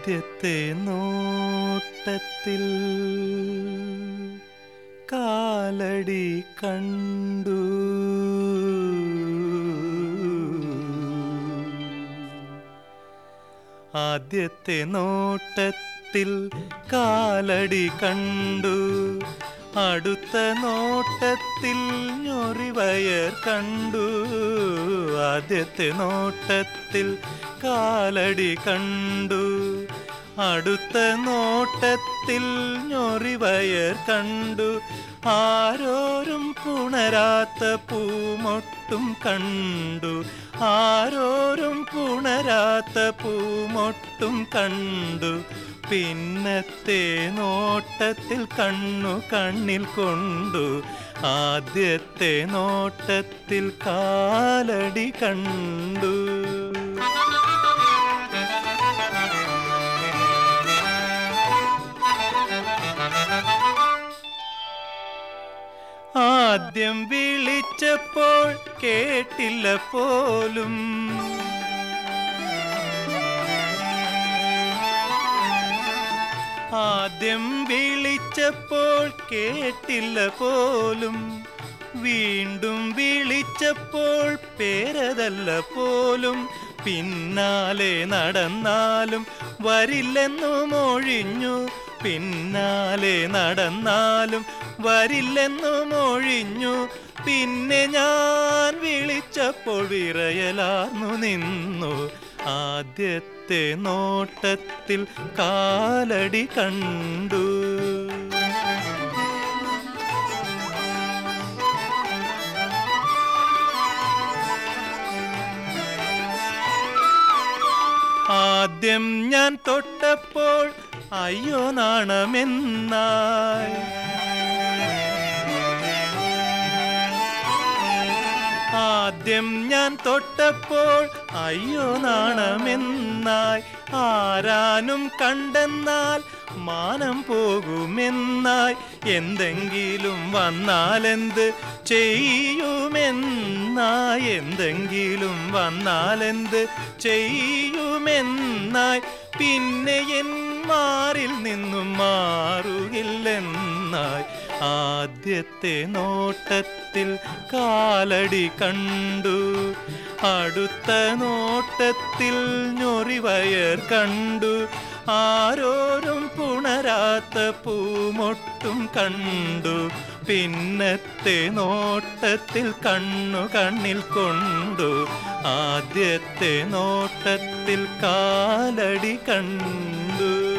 ആദ്യത്തെ നോട്ടത്തിൽ കാലടി കണ്ടു ആദ്യത്തെ നോട്ടത്തിൽ കാലടി കണ്ടു അടുത്ത നോട്ടത്തിൽ ഞൊറിവയർ കണ്ടു ആദ്യത്തെ നോട്ടത്തിൽ കാലടി കണ്ടു അടുത്ത നോട്ടത്തിൽ ഞൊറിവയർ കണ്ടു ആരോരും പുണരാത്ത പൂമൊട്ടും കണ്ടു ആരോരും പുണരാത്ത പൂമൊട്ടും കണ്ടു പിന്നത്തെ നോട്ടത്തിൽ കണ്ണു കണ്ണിൽ കൊണ്ടു ആദ്യത്തെ നോട്ടത്തിൽ കാലടി കണ്ടു ആദ്യം വിളിച്ചപ്പോൾ കേട്ടില്ല പോലും ആദ്യം വിളിച്ചപ്പോൾ കേട്ടില്ല പോലും വീണ്ടും വിളിച്ചപ്പോൾ പേരതല്ല പോലും പിന്നാലെ നടന്നാലും വരില്ലെന്നു മൊഴിഞ്ഞു പിന്നാലെ നടന്നാലും വരില്ലെന്നു മൊഴിഞ്ഞു പിന്നെ ഞാൻ വിളിച്ചപ്പോൾ വിറയലാർന്നു നിന്നു ആദ്യത്തെ നോട്ടത്തിൽ കാലടി കണ്ടു ആദ്യം ഞാൻ തൊട്ടപ്പോൾ അയ്യോ നാണമെന്നായി ആദ്യം ഞാൻ തൊട്ടപ്പോൾ അയ്യോ നാണമെന്നായി ആരാനും കണ്ടെന്നാൽ മാനം പോകുമെന്നായി എന്തെങ്കിലും വന്നാലെന്ത് ചെയ്യുമെന്നായി എന്തെങ്കിലും വന്നാലെന്ത് ചെയ്യുമെന്നായി പിന്നെ എൻ മാറിൽ നിന്നും മാറുകില്ലെന്നായി ആദ്യത്തെ നോട്ടത്തിൽ കാലടി കണ്ടു അടുത്ത നോട്ടത്തിൽ ഞൊറിവയർ കണ്ടു ആരോരും പുണരാത്ത പൂമൊട്ടും കണ്ടു പിന്നത്തെ നോട്ടത്തിൽ കണ്ണു കണ്ണിൽ കൊണ്ടു ആദ്യത്തെ നോട്ടത്തിൽ കാലടി കണ്ടു